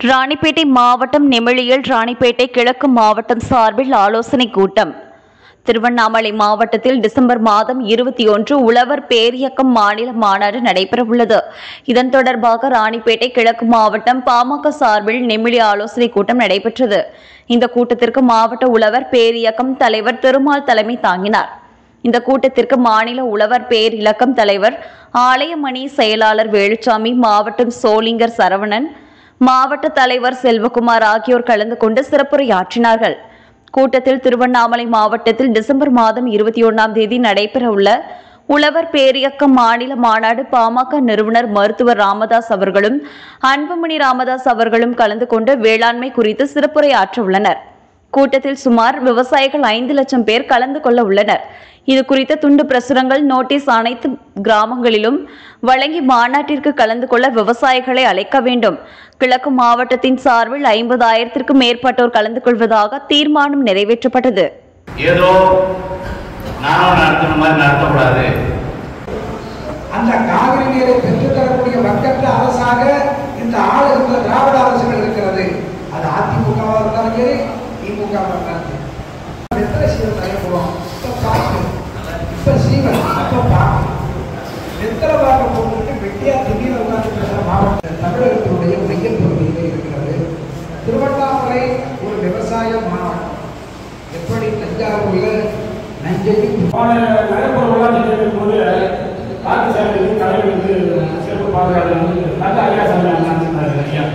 ராணிப்பேட்டை மாவட்டம் நெமிழியில் ராணிப்பேட்டை கிழக்கு மாவட்டம் சார்பில் ஆலோசனை கூட்டம் திருவண்ணாமலை மாவட்டத்தில் டிசம்பர் மாதம் இருபத்தி ஒன்று உழவர் பேரியக்கம் மாநில மாநாடு நடைபெறவுள்ளது இதன் தொடர்பாக ராணிப்பேட்டை கிழக்கு மாவட்டம் பாமக சார்பில் நெமிழி ஆலோசனை கூட்டம் நடைபெற்றது இந்த கூட்டத்திற்கு மாவட்ட உழவர் பேரியக்கம் தலைவர் திருமால் தலைமை தாங்கினார் இந்த கூட்டத்திற்கு மாநில உழவர் பேர் இலக்கம் தலைவர் ஆலயமணி செயலாளர் வேலுச்சாமி மாவட்டம் சோளிங்கர் சரவணன் மாவட்ட தலைவர் செல்வகுமார் ஆகியோர் கலந்து கொண்டு சிறப்புரையாற்றினார்கள் கூட்டத்தில் திருவண்ணாமலை மாவட்டத்தில் டிசம்பர் மாதம் இருபத்தி ஒன்றாம் தேதி நடைபெறவுள்ள உழவர் பேரியக்கம் மாநில மாநாடு பாமக நிறுவனர் மருத்துவர் ராமதாஸ் அவர்களும் அன்புமணி ராமதாஸ் அவர்களும் கலந்து கொண்டு வேளாண்மை குறித்து சிறப்புரையாற்ற உள்ளனர் கூட்டத்தில் சுமார் விவசாயிகள் ஐந்து லட்சம் பேர் கலந்து கொள்ள உள்ளனர் இது குறித்த துண்டு பிரசுரங்கள் நோட்டீஸ் அனைத்து கிராமங்களிலும் வழங்கி மாநாட்டிற்கு கலந்து கொள்ள விவசாயிகளை அழைக்க வேண்டும் கிழக்கு மாவட்டத்தின் சார்பில் ஐம்பதாயிரத்திற்கும் மேற்பட்டோர் கலந்து கொள்வதாக தீர்மானம் நிறைவேற்றப்பட்டது ஏதோ நானும் நடத்தின மாதிரி நடத்தக்கூடாது அந்த காவிரி நீரை பெற்றுத் தரக்கூடிய மக்கற்ற அரசாக இந்த ஆளுகின்ற திராவிட அரசுகள் இருக்கிறது அது அதிமுகவாக இருந்தாலும் சரி திமுக இருந்தாலும் சரி எத்தனை சீவன் நடைபெறும் இப்ப பாக்கு இப்ப சீவன் அப்ப பாக்கு எத்தனை பார்க்க போட்டு வெட்டியா திடீர் உட்கார்ந்து மாவட்டம் தமிழகத்தினுடைய மையப் பகுதியிலே இருக்கிறது திருவண்ணாமலை ஒரு விவசாய மாவட்டம் எப்படி தஞ்சாவூர்ல நஞ்சையும் நகர்ப்புற உள்ளாட்சி தேர்தல் போது ஆட்சி சேவைக்கு தலைவருக்கு சிறப்பு பாதுகாப்பு வந்து நல்ல ஐயா சொன்னார் ஐயா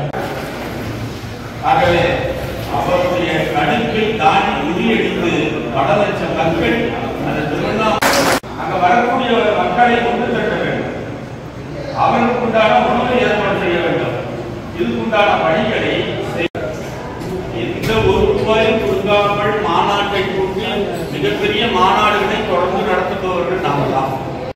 ஆகவே அவருடைய கடுப்பில் தான் உரியடித்து பல லட்சம் மக்கள் அந்த திருவண்ணாமலை அங்க வரக்கூடிய மக்களை கொண்டு தட்ட வேண்டும் அவர்களுக்கு உண்டான உணவை ஏற்பாடு செய்ய வேண்டும் இதுக்குண்டான பணிகளை செய்ய- எந்த ஒரு ரூபாயும் கொடுக்காமல் மாநாட்டை கூட்டி மிகப்பெரிய மாநாடு